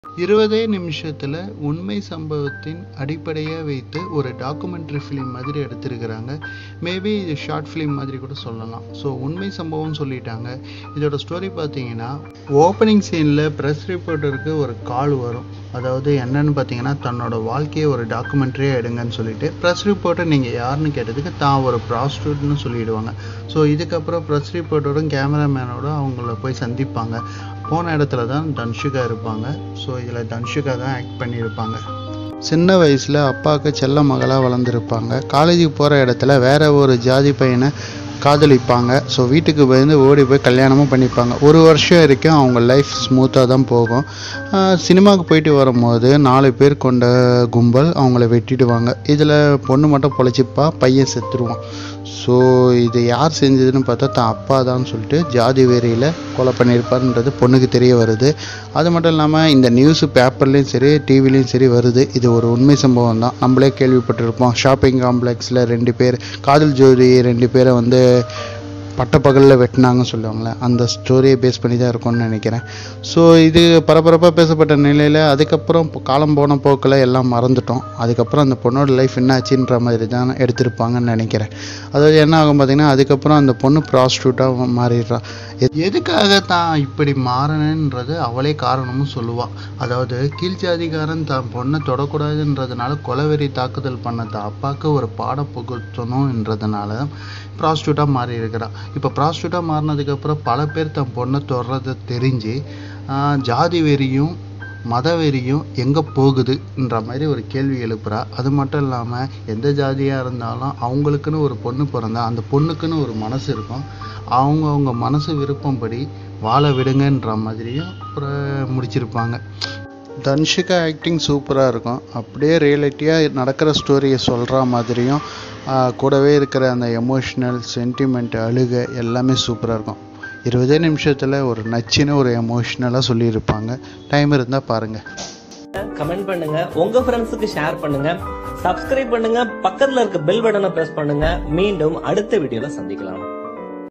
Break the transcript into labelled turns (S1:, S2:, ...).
S1: இருபதே நிமிஷத்தில் உண்மை சம்பவத்தின் அடிப்படையாக வைத்து ஒரு டாக்குமெண்ட்ரி ஃபிலிம் மாதிரி எடுத்திருக்கிறாங்க மேபி இது ஷார்ட் ஃபிலிம் மாதிரி கூட சொல்லலாம் ஸோ உண்மை சம்பவம் சொல்லிட்டாங்க இதோட ஸ்டோரி பார்த்தீங்கன்னா ஓப்பனிங் சீனில் ப்ரெஸ் ரிப்போர்ட்டருக்கு ஒரு கால் வரும் அதாவது என்னன்னு பார்த்தீங்கன்னா தன்னோட வாழ்க்கையை ஒரு டாக்குமெண்ட்ரியாக எடுங்கன்னு சொல்லிட்டு ப்ரெஸ் ரிப்போர்ட்டர் நீங்கள் யாருன்னு கேட்டதுக்கு தான் ஒரு ப்ராஸ்டியூட்னு சொல்லிடுவாங்க ஸோ இதுக்கப்புறம் ப்ரெஸ் ரிப்போர்ட்டரும் கேமராமேனோடும் அவங்கள போய் சந்திப்பாங்க போன இடத்துல தான் தன்ஷிகா இருப்பாங்க ஸோ இதில் தன்ஷிகா தான் ஆக்ட் பண்ணியிருப்பாங்க சின்ன வயசில் அப்பாவுக்கு செல்ல மகளாக வளர்ந்துருப்பாங்க காலேஜுக்கு போகிற இடத்துல வேற ஒரு ஜாதி பையனை காதலிப்பாங்க ஸோ வீட்டுக்கு பயந்து ஓடி போய் கல்யாணமும் பண்ணிப்பாங்க ஒரு வருஷம் வரைக்கும் அவங்க லைஃப் ஸ்மூத்தாக தான் போகும் ஆஹ் சினிமாவுக்கு போயிட்டு வரும்போது நாலு பேர் கொண்ட கும்பல் அவங்கள வெட்டிடுவாங்க இதில் பொண்ணு மட்டும் பொழைச்சிப்பா பையன் செத்துருவான் ஸோ இது யார் செஞ்சதுன்னு பார்த்தா தான் அப்பா தான் சொல்லிட்டு ஜாதி வெறியில் கொலை பண்ணியிருப்பாருன்றது பொண்ணுக்கு தெரிய வருது அது மட்டும் இல்லாமல் இந்த நியூஸ் பேப்பர்லேயும் சரி டிவிலையும் சரி வருது இது ஒரு உண்மை சம்பவம் தான் நம்மளே கேள்விப்பட்டிருப்போம் ஷாப்பிங் காம்ப்ளெக்ஸில் ரெண்டு பேர் காதல் ஜோடி ரெண்டு பேரை வந்து பட்டப்பகலில் வெட்டினாங்கன்னு சொல்லுவாங்களே அந்த ஸ்டோரியை பேஸ் பண்ணி தான் இருக்கும்னு நினைக்கிறேன் ஸோ இது பரபரப்பாக பேசப்பட்ட நிலையில் அதுக்கப்புறம் இப்போ காலம் போன போக்கில் எல்லாம் மறந்துட்டோம் அதுக்கப்புறம் அந்த பொண்ணோட லைஃப் என்ன ஆச்சுன்ற மாதிரி தான் எடுத்திருப்பாங்கன்னு நினைக்கிறேன் அதாவது என்ன ஆகும் பார்த்தீங்கன்னா அதுக்கப்புறம் அந்த பொண்ணு ப்ராஸ்டியூட்டாக மாறிடுறா எ- எதுக்காக தான் இப்படி மாறினன்றது அவளே காரணமும் சொல்லுவாள் அதாவது கீழ்ஜாதிகாரன் தான் பொண்ணை தொடக்கூடாதுன்றதுனால கொலவெறி தாக்குதல் பண்ண தான் அப்பாவுக்கு ஒரு பாடம் புகுத்தணுன்றதுனால ப்ராஸ்டியூட்டாக மாறி இருக்கிறா இப்போ ப்ராஸ்டியூட்டாக மாறினதுக்கப்புறம் பல பேர் தன் பொண்ணை தொடர்றதை தெரிஞ்சு ஆஹ், ஜாதி வெறியும் மத வெறியும் எங்கே போகுதுன்ற மாதிரி ஒரு கேள்வி எழுப்புறா அது மட்டும் இல்லாமல் எந்த ஜாதியாக இருந்தாலும் அவங்களுக்குன்னு ஒரு பொண்ணு பிறந்தா அந்த பொண்ணுக்குன்னு ஒரு மனசு இருக்கும் அவங்க அவங்க மனசு விருப்பம்படி வாழ விடுங்கன்ற மாதிரியும் ஒரு முடிச்சிருப்பாங்க தன்ஷிகா ஆக்டிங் சூப்பராக இருக்கும் அப்படியே ரியலிட்டியாக நடக்கிற ஸ்டோரியை சொல்கிற மாதிரியும் ஆஹ், கூடவே இருக்கிற அந்த எமோஷ்னல் சென்டிமெண்ட் அழுகை எல்லாமே சூப்பராக இருக்கும் இருபதே நிமிஷத்தில் ஒரு நச்சுன்னு ஒரு எமோஷ்னலாக சொல்லியிருப்பாங்க டைம் இருந்தால் பாருங்கள்
S2: கமெண்ட் பண்ணுங்க உங்க ஃப்ரெண்ட்ஸுக்கு ஷேர் பண்ணுங்க சப்ஸ்கிரைப் பண்ணுங்க பக்கத்துல இருக்க பெல் பட்டனை பிரஸ் பண்ணுங்க மீண்டும் அடுத்த வீடியோல சந்திக்கலாம்